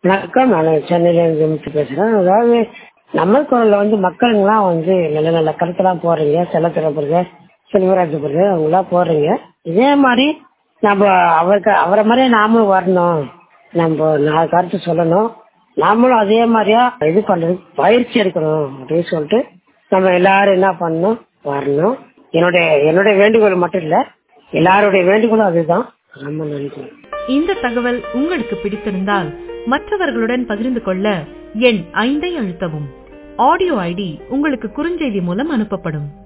வணக்கம் நான் சென்னையிலேருந்து முத்து பேசுகிறேன் அதாவது நம்ம குரலில் வந்து மக்களுங்களாம் வந்து நல்ல நல்ல கருத்தெல்லாம் போடுறீங்க செல்லத்திரப்படுங்க செல்வராஜ் போடுறது அவங்களாம் போடுறீங்க இதே மாதிரி நம்ம அவருக்கு அவரை மாதிரியே நாமளும் வரணும் நம்ம நாலு கருத்து சொல்லணும் நாமளும் அதே மாதிரியா இது பண்ணுறது பயிற்சி எடுக்கணும் அப்படின்னு சொல்லிட்டு நம்ம எல்லாரும் என்ன பண்ணணும் வரணும் என்னுடைய என்னுடைய வேண்டுகோள் மட்டும் இல்லை எல்லாருடைய வேண்டுகோளும் அதுதான் ரொம்ப நன்றி இந்த தகவல் உங்களுக்கு பிடித்திருந்தால் மற்றவர்களுடன் பகிர்ந்து கொள்ள எண் ஐந்தை அழுத்தவும் ஆடியோ ஐடி உங்களுக்கு குறுஞ்செய்தி மூலம் அனுப்பப்படும்